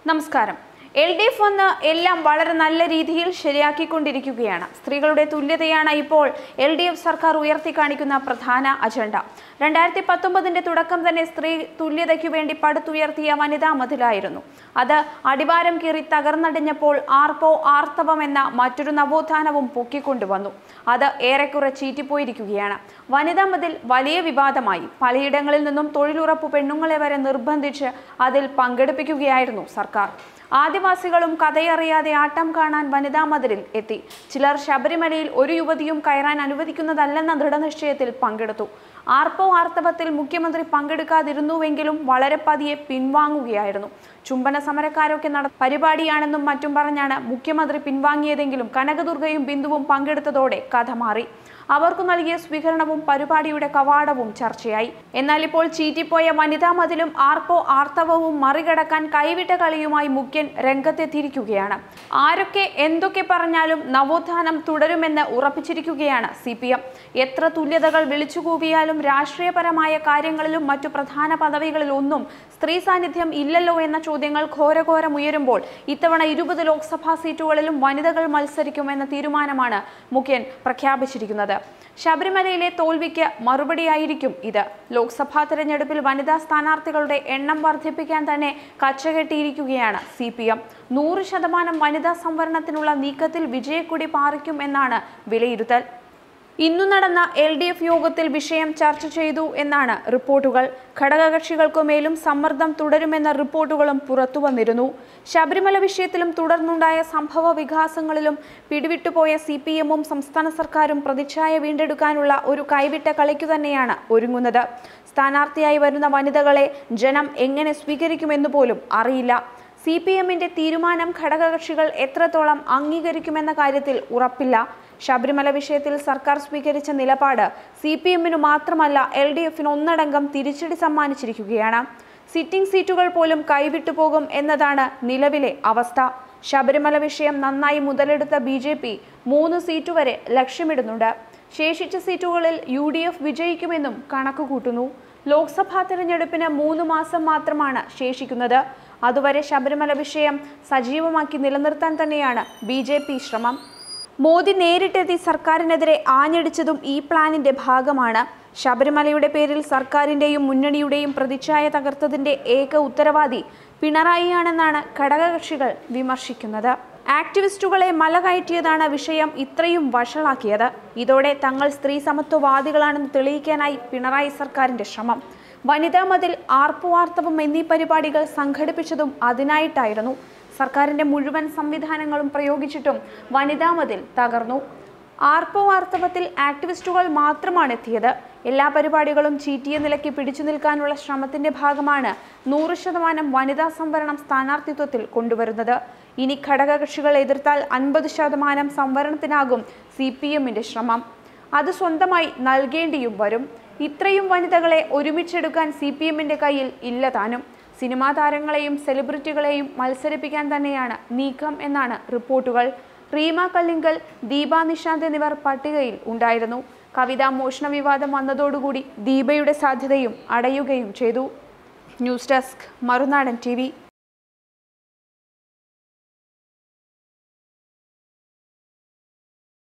നമസ്കാരം L D F വന്ന് എല്ലാം വളരെ നല്ല രീതിയിൽ ശരിയാക്കിക്കൊണ്ടിരിക്കുകയാണ് സ്ത്രീകളുടെ തുല്യതയാണ് ഇപ്പോൾ എൽ ഡി എഫ് സർക്കാർ ഉയർത്തി കാണിക്കുന്ന പ്രധാന അജണ്ട രണ്ടായിരത്തി പത്തൊമ്പതിന്റെ തുടക്കം തന്നെ സ്ത്രീ തുല്യതയ്ക്കു വേണ്ടി പടുത്തുയർത്തിയ വനിതാ മതിലായിരുന്നു അത് അടിവാരം കീറി തകർന്നടിഞ്ഞപ്പോൾ ആർപ്പോ ആർത്തവം എന്ന മറ്റൊരു നവോത്ഥാനവും പൊക്കിക്കൊണ്ടുവന്നു അത് ഏറെക്കുറെ ചീറ്റിപ്പോയിരിക്കുകയാണ് വനിതാ മതിൽ വലിയ വിവാദമായി പലയിടങ്ങളിൽ നിന്നും തൊഴിലുറപ്പ് പെണ്ണുങ്ങളെ വരെ നിർബന്ധിച്ച് അതിൽ പങ്കെടുപ്പിക്കുകയായിരുന്നു സർക്കാർ ആദിവാസികളും കഥയറിയാതെ ആട്ടം കാണാൻ വനിതാ മതിലിൽ എത്തി ചിലർ ശബരിമലയിൽ ഒരു യുവതിയും കയറാൻ അനുവദിക്കുന്നതല്ലെന്ന ദൃഢനിശ്ചയത്തിൽ പങ്കെടുത്തു ആർപ്പോ ആർത്തവത്തിൽ മുഖ്യമന്ത്രി പങ്കെടുക്കാതിരുന്നുവെങ്കിലും വളരെ പതിയെ പിൻവാങ്ങുകയായിരുന്നു ചുംബന സമരക്കാരൊക്കെ നട പരിപാടിയാണെന്നും മറ്റും പറഞ്ഞാണ് മുഖ്യമന്ത്രി പിൻവാങ്ങിയതെങ്കിലും കനകദുർഗയും ബിന്ദുവും പങ്കെടുത്തതോടെ കഥ മാറി അവർക്ക് നൽകിയ സ്വീകരണവും പരിപാടിയുടെ കവാടവും ചർച്ചയായി എന്നാൽ ഇപ്പോൾ ചീറ്റിപ്പോയ വനിതാ മതിലും ആർപ്പോ ആർത്തവവും മറികടക്കാൻ കൈവിട്ട കളിയുമായി മുഖ്യൻ രംഗത്തെത്തിയിരിക്കുകയാണ് ആരൊക്കെ എന്തൊക്കെ പറഞ്ഞാലും നവോത്ഥാനം തുടരുമെന്ന് ഉറപ്പിച്ചിരിക്കുകയാണ് സി പി എം എത്ര തുല്യതകൾ വിളിച്ചുകൂവിയാലും രാഷ്ട്രീയപരമായ കാര്യങ്ങളിലും മറ്റു പ്രധാന പദവികളിൽ ഒന്നും സ്ത്രീ സാന്നിധ്യം ഇല്ലല്ലോ എന്ന ചോദ്യങ്ങൾ ഘോരഘോരം ഉയരുമ്പോൾ ഇത്തവണ ഇരുപത് ലോക്സഭാ സീറ്റുകളിലും വനിതകൾ മത്സരിക്കുമെന്ന തീരുമാനമാണ് മുഖ്യൻ പ്രഖ്യാപിച്ചിരിക്കുന്നത് ശബരിമലയിലെ തോൽവിക്ക് മറുപടിയായിരിക്കും ഇത് ലോക്സഭാ തെരഞ്ഞെടുപ്പിൽ വനിതാ സ്ഥാനാർത്ഥികളുടെ എണ്ണം വർദ്ധിപ്പിക്കാൻ തന്നെ കച്ചകെട്ടിയിരിക്കുകയാണ് സി പി എം നൂറ് ശതമാനം വനിതാ സംവരണത്തിനുള്ള നീക്കത്തിൽ വിജയക്കൊടി പാറിക്കും എന്നാണ് വിലയിരുത്തൽ ഇന്നു നടന്ന എൽ ഡി എഫ് യോഗത്തിൽ വിഷയം ചർച്ച ചെയ്തു എന്നാണ് റിപ്പോർട്ടുകൾ ഘടകകക്ഷികൾക്കുമേലും സമ്മർദ്ദം തുടരുമെന്ന റിപ്പോർട്ടുകളും പുറത്തു വന്നിരുന്നു ശബരിമല വിഷയത്തിലും തുടർന്നുണ്ടായ സംഭവ വികാസങ്ങളിലും പിടിവിട്ടുപോയ സി പി എമ്മും സംസ്ഥാന സർക്കാരും പ്രതിച്ഛായ വീണ്ടെടുക്കാനുള്ള ഒരു കൈവിട്ട കളിക്കു തന്നെയാണ് ഒരുങ്ങുന്നത് സ്ഥാനാർത്ഥിയായി വരുന്ന വനിതകളെ ജനം എങ്ങനെ സ്വീകരിക്കുമെന്ന് പോലും അറിയില്ല സി പി എമ്മിന്റെ തീരുമാനം ഘടകകക്ഷികൾ എത്രത്തോളം അംഗീകരിക്കുമെന്ന കാര്യത്തിൽ ഉറപ്പില്ല ശബരിമല വിഷയത്തിൽ സർക്കാർ സ്വീകരിച്ച നിലപാട് സി പി എമ്മിനു മാത്രമല്ല എൽ ഡി എഫിന് ഒന്നടങ്കം തിരിച്ചടി സമ്മാനിച്ചിരിക്കുകയാണ് സിറ്റിംഗ് സീറ്റുകൾ പോലും കൈവിട്ടുപോകും എന്നതാണ് നിലവിലെ അവസ്ഥ ശബരിമല വിഷയം നന്നായി മുതലെടുത്ത ബി ജെ പി മൂന്ന് സീറ്റ് വരെ ലക്ഷ്യമിടുന്നുണ്ട് ശേഷിച്ച സീറ്റുകളിൽ യു ഡി എഫ് വിജയിക്കുമെന്നും കണക്കുകൂട്ടുന്നു ലോക്സഭാ തെരഞ്ഞെടുപ്പിന് മൂന്ന് മാസം മാത്രമാണ് ശേഷിക്കുന്നത് അതുവരെ ശബരിമല വിഷയം സജീവമാക്കി നിലനിർത്താൻ തന്നെയാണ് ബി ജെ പി ശ്രമം മോദി നേരിട്ടെത്തി സർക്കാരിനെതിരെ ആഞ്ഞടിച്ചതും ഈ പ്ലാനിന്റെ ഭാഗമാണ് ശബരിമലയുടെ പേരിൽ സർക്കാരിന്റെയും മുന്നണിയുടെയും പ്രതിച്ഛായ തകർത്തതിന്റെ ഏക ഉത്തരവാദി പിണറായിയാണെന്നാണ് ഘടകകക്ഷികൾ വിമർശിക്കുന്നത് ആക്ടിവിസ്റ്റുകളെ മല കയറ്റിയതാണ് വിഷയം ഇത്രയും വഷളാക്കിയത് ഇതോടെ തങ്ങൾ സ്ത്രീ സമത്വവാദികളാണെന്ന് തെളിയിക്കാനായി പിണറായി സർക്കാരിന്റെ ശ്രമം വനിതാ മതിൽ ആർപ്പുവാർത്തവം എന്നീ പരിപാടികൾ സംഘടിപ്പിച്ചതും അതിനായിട്ടായിരുന്നു സർക്കാരിന്റെ മുഴുവൻ സംവിധാനങ്ങളും പ്രയോഗിച്ചിട്ടും വനിതാ മതിൽ തകർന്നു ആർപ്പോ വാർത്തവത്തിൽ ആക്ടിവിസ്റ്റുകൾ മാത്രമാണ് എത്തിയത് എല്ലാ പരിപാടികളും ചീറ്റിയ നിലയ്ക്ക് പിടിച്ചു നിൽക്കാനുള്ള ശ്രമത്തിന്റെ ഭാഗമാണ് നൂറ് ശതമാനം വനിതാ സംവരണം സ്ഥാനാർത്ഥിത്വത്തിൽ കൊണ്ടുവരുന്നത് ഇനി ഘടകകക്ഷികൾ എതിർത്താൽ അൻപത് ശതമാനം സംവരണത്തിനാകും സി പി എമ്മിന്റെ ശ്രമം അത് സ്വന്തമായി നൽകേണ്ടിയും വരും ഇത്രയും വനിതകളെ ഒരുമിച്ചെടുക്കാൻ സി പി എമ്മിന്റെ കയ്യിൽ ഇല്ല താനും സിനിമാ താരങ്ങളെയും സെലിബ്രിറ്റികളെയും മത്സരിപ്പിക്കാൻ തന്നെയാണ് നീക്കം എന്നാണ് റിപ്പോർട്ടുകൾ റീമ കല്ലിങ്കൽ ദീപ നിശാന്ത് എന്നിവർ പട്ടികയിൽ ഉണ്ടായിരുന്നു കവിതാ മോഷണ വിവാദം വന്നതോടുകൂടി ദീപയുടെ സാധ്യതയും അടയുകയും ചെയ്തു ന്യൂസ് ഡെസ്ക് മറുനാടൻ ടി